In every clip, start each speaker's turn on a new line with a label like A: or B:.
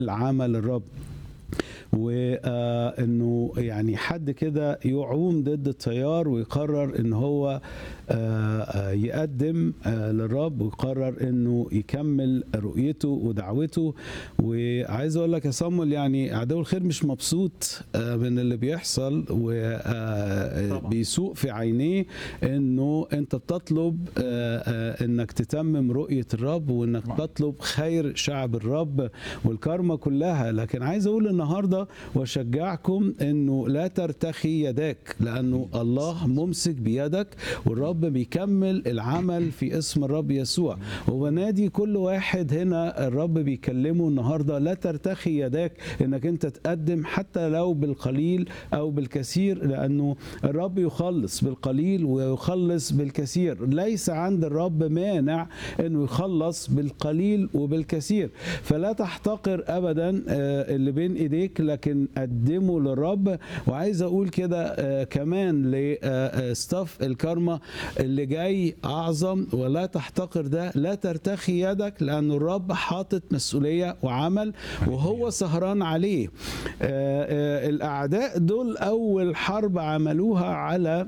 A: عمل الرب وانه يعني حد كده يعوم ضد التيار ويقرر ان هو آه، آه، يقدم آه، للرب ويقرر انه يكمل رؤيته ودعوته وعايز اقول لك يا صامول يعني عدو الخير مش مبسوط آه، من اللي بيحصل
B: طبعاً.
A: وبيسوق في عينيه انه انت بتطلب آه، آه، انك تتمم رؤيه الرب وانك
B: طبعاً.
A: تطلب خير شعب الرب والكرمة كلها لكن عايز اقول النهارده واشجعكم انه لا ترتخي يداك لانه الله ممسك بيدك والرب بيكمل العمل في اسم الرب يسوع وبنادي كل واحد هنا الرب بيكلمه النهارده لا ترتخي يداك انك انت تقدم حتى لو بالقليل او بالكثير لانه الرب يخلص بالقليل ويخلص بالكثير ليس عند الرب مانع انه يخلص بالقليل وبالكثير فلا تحتقر ابدا آه، اللي بين ايديك لكن قدمه للرب وعايز اقول كده آه، كمان لستاف الكارما اللي جاي اعظم ولا تحتقر ده لا ترتخي يدك لان الرب حاطط مسؤوليه وعمل وهو سهران عليه آه، آه، الاعداء دول اول حرب عملوها على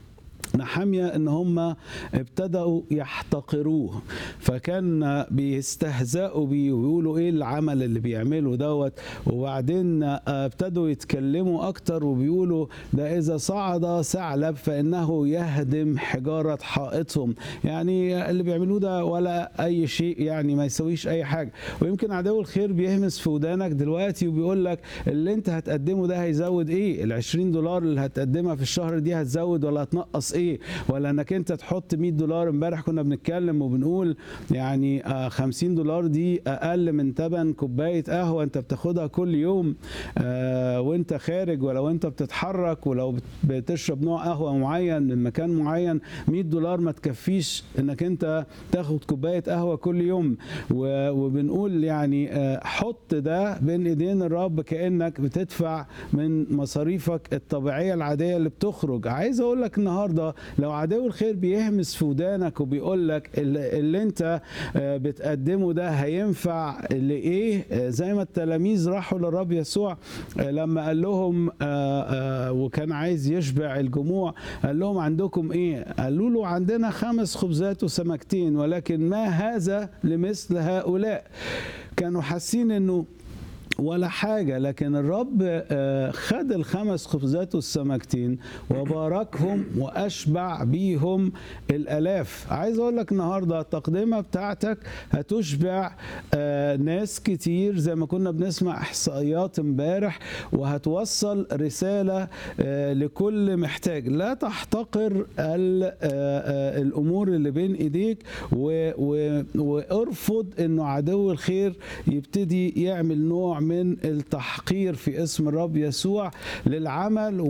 A: نحمية ان هم ابتدأوا يحتقروه فكان بيستهزئوا بيه ويقولوا ايه العمل اللي بيعمله دوت وبعدين آه، ابتدوا يتكلموا اكتر وبيقولوا ده اذا صعد ثعلب فانه يهدم حجارة حائطهم يعني اللي بيعملوه ده ولا اي شيء يعني ما يسويش اي حاجة ويمكن عدو الخير بيهمس في ودانك دلوقتي وبيقول لك اللي انت هتقدمه ده هيزود ايه ال 20 دولار اللي هتقدمها في الشهر دي هتزود ولا هتنقص ايه ولا انك انت تحط 100 دولار امبارح كنا بنتكلم وبنقول يعني آه، 50 دولار دي اقل من ثمن كوبايه قهوه انت بتاخدها كل يوم آه، وانت خارج ولو انت بتتحرك ولو بت- بتشرب نوع قهوه معين من مكان معين 100 دولار ما تكفيش انك انت تاخد كوبايه قهوه كل يوم و- وبنقول يعني آه، حط ده بين ايدين الرب كانك بتدفع من مصاريفك الطبيعيه العاديه اللي بتخرج عايز اقول لك النهارده لو عدو الخير بيهمس في ودانك وبيقول لك اللي اللي انت آه، بتقدمه ده هينفع لايه آه، زي ما التلاميذ راحوا للرب يسوع آه، لما قال لهم آه، آه، وكان عايز يشبع الجموع قال لهم عندكم ايه قالوا له عندنا خمس خبزات وسمكتين ولكن ما هذا لمثل هؤلاء كانوا حاسين انه ولا حاجة لكن الرب آه، خد الخمس خبزات والسمكتين وباركهم وأشبع بيهم الألاف عايز أقول لك النهاردة التقدمة بتاعتك هتشبع آه، ناس كتير زي ما كنا بنسمع إحصائيات امبارح وهتوصل رسالة آه، لكل محتاج لا تحتقر ال- آه، آه، الأمور اللي بين إيديك و- و- وارفض إنه عدو الخير يبتدي يعمل نوع من التحقير في اسم الرب يسوع للعمل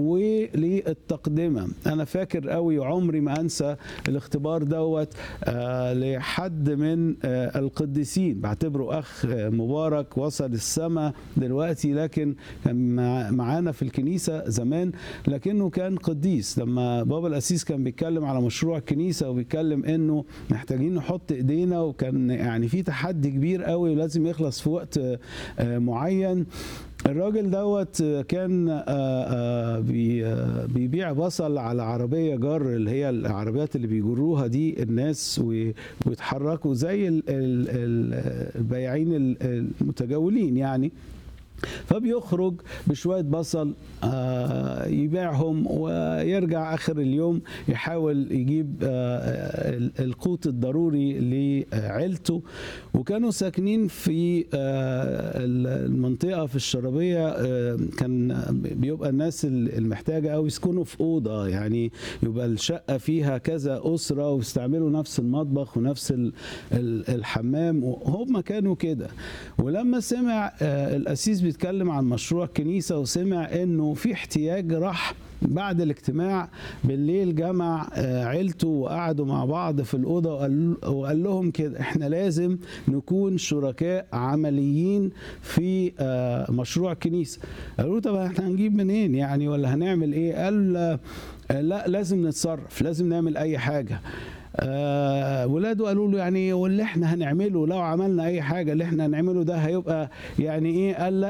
A: وللتقدمة أنا فاكر قوي عمري ما أنسى الاختبار دوت آه، لحد من آه، القديسين بعتبره أخ آه، مبارك وصل السماء دلوقتي لكن كان مع- معانا في الكنيسة زمان لكنه كان قديس لما بابا الأسيس كان بيتكلم على مشروع الكنيسة وبيتكلم إنه محتاجين نحط إيدينا وكان يعني في تحدي كبير قوي ولازم يخلص في وقت آه، معين الراجل دوت كان آه، آه، بي- آه، بيبيع بصل على عربية جر اللي هي العربيات اللي بيجروها دي الناس و- ويتحركوا زي ال- ال- ال- البياعين ال- المتجولين يعني فبيخرج بشوية بصل آه، يبيعهم ويرجع آخر اليوم يحاول يجيب آه، ال- القوت الضروري لعيلته وكانوا ساكنين في آه، المنطقة في الشرابية آه، كان بيبقى الناس المحتاجة أو يسكنوا في أوضة يعني يبقى الشقة فيها كذا أسرة ويستعملوا نفس المطبخ ونفس ال- ال- الحمام وهم كانوا كده ولما سمع آه، القسيس بيتكلم عن مشروع كنيسة وسمع انه في احتياج راح بعد الاجتماع بالليل جمع آه، عيلته وقعدوا مع بعض في الأوضة وقال, وقال لهم كده احنا لازم نكون شركاء عمليين في آه، مشروع كنيسة قالوا له طب احنا هنجيب منين يعني ولا هنعمل ايه قال آه، لا لازم نتصرف لازم نعمل اي حاجة آه ولاده قالوا له يعني واللي احنا هنعمله لو عملنا اي حاجه اللي احنا هنعمله ده هيبقى يعني ايه قال لا